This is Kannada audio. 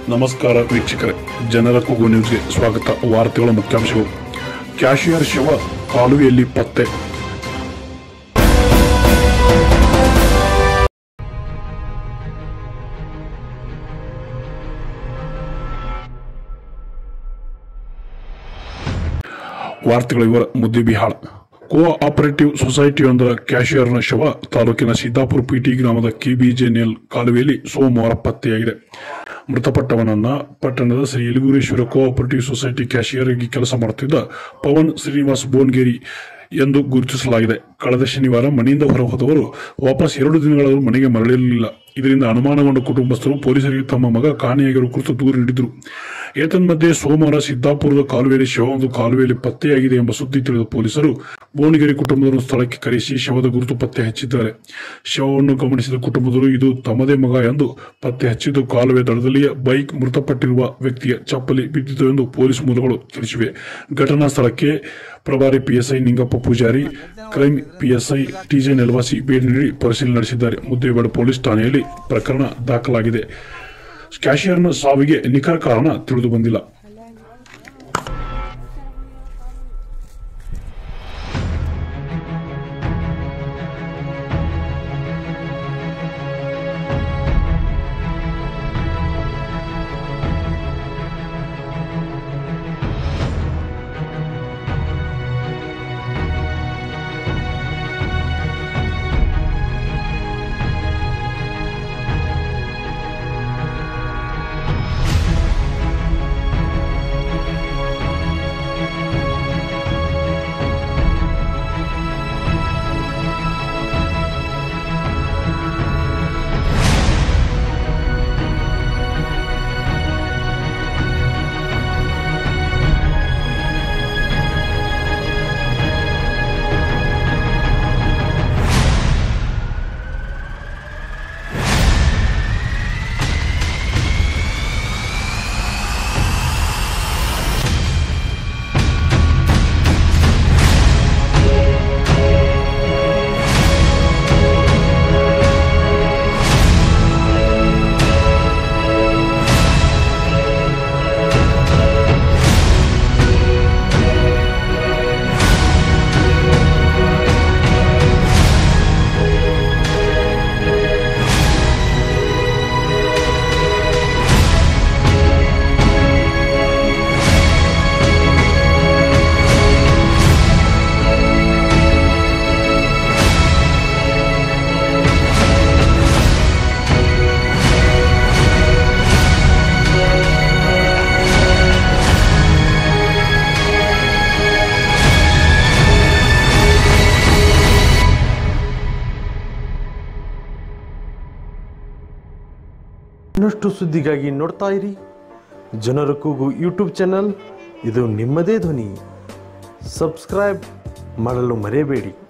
ನಮಸ್ಕಾರ ವೀಕ್ಷಕರೇ ಜನರ ಕೂಗು ನ್ಯೂಸ್ಗೆ ಸ್ವಾಗತ ವಾರ್ತೆಗಳ ಮುಖ್ಯಾಂಶಗಳು ಕ್ಯಾಶಿಯರ್ ಶವ ಕಾಲುವೆಯಲ್ಲಿ ಪತ್ತೆ ವಾರ್ತೆಗಳ ವಿವರ ಮುದ್ದಿಬಿಹಾಳ ಕೋ ಆಪರೇಟಿವ್ ಸೊಸೈಟಿಯೊಂದರ ಕ್ಯಾಶಿಯರ್ನ ಶವ ತಾಲೂಕಿನ ಸಿದ್ದಾಪುರ ಪಿಟಿ ಗ್ರಾಮದ ಕೆಬಿಜೆನೆಲ್ ಕಾಲುವೆಯಲ್ಲಿ ಸೋಮವಾರ ಪತ್ತೆಯಾಗಿದೆ ಮೃತಪಟ್ಟವನನ್ನ ಪಟ್ಟಣದ Shri Yalagureshwara cooperative society cashier ಆಗಿ ಕೆಲಸ ಮಾಡುತ್ತಿದ್ದ ಪವನ್ ಶ್ರೀನಿವಾಸ್ ಬೋನ್ಗೇರಿ ಎಂದು ಗುರುತಿಸಲಾಗಿದೆ ಕಳೆದ ಶನಿವಾರ ಮನೆಯಿಂದ ಹೊರ ಹೋದವರು ವಾಪಸ್ ಎರಡು ದಿನಗಳಾದರೂ ಮನೆಗೆ ಮರಳಿರಲಿಲ್ಲ ಇದರಿಂದ ಅನುಮಾನಗೊಂಡ ಕುಟುಂಬಸ್ಥರು ಪೊಲೀಸರಿಗೆ ತಮ್ಮ ಮಗ ಕಾಣೆಯಾಗಿರುವ ಕುರಿತು ದೂರು ನೀಡಿದರು ಏತನ್ಮಧ್ಯೆ ಸೋಮವಾರ ಸಿದ್ದಾಪುರದ ಕಾಲುವೆಯಲ್ಲಿ ಶವವೊಂದು ಕಾಲುವೆಯಲ್ಲಿ ಪತ್ತೆಯಾಗಿದೆ ಎಂಬ ಸುದ್ದಿ ತಿಳಿದ ಪೊಲೀಸರು ಬೋಣಿಗೇರಿ ಕುಟುಂಬದವರು ಸ್ಥಳಕ್ಕೆ ಕರೆಸಿ ಶವದ ಗುರುತು ಪತ್ತೆ ಹಚ್ಚಿದ್ದಾರೆ ಶವವನ್ನು ಗಮನಿಸಿದ ಕುಟುಂಬದವರು ಇದು ತಮ್ಮದೇ ಮಗ ಎಂದು ಪತ್ತೆ ಹಚ್ಚಿದ್ದು ಕಾಲುವೆ ದಡದಲ್ಲಿಯೇ ಬೈಕ್ ಮೃತಪಟ್ಟಿರುವ ವ್ಯಕ್ತಿಯ ಚಪ್ಪಲಿ ಬಿದ್ದಿತು ಎಂದು ಪೊಲೀಸ್ ಮೂಲಗಳು ತಿಳಿಸಿವೆ ಘಟನಾ ಸ್ಥಳಕ್ಕೆ ಪ್ರಭಾರಿ PSI Ningappa Pujari crime PSI T J Nelavasi ಭೇಟಿ ನೀಡಿ ಪರಿಶೀಲನೆ ನಡೆಸಿದ್ದಾರೆ ಮುದ್ದೇಬೇಡ ಪೊಲೀಸ್ ಠಾಣೆಯಲ್ಲಿ ಪ್ರಕರಣ ದಾಖಲಾಗಿದೆ ಕ್ಯಾಶಿಯರ್ನ ಸಾವಿಗೆ ನಿಖರ ಕಾರಣ ತಿಳಿದು ಬಂದಿಲ್ಲ ಇನ್ನಷ್ಟು ಸುದ್ದಿಗಾಗಿ ನೋಡ್ತಾ ಇರಿ ಜನರ ಕೂಗು ಯೂಟ್ಯೂಬ್ ಚಾನಲ್ ಇದು ನಿಮ್ಮದೇ ಧ್ವನಿ ಸಬ್ಸ್ಕ್ರೈಬ್ ಮಾಡಲು ಮರೆಯಬೇಡಿ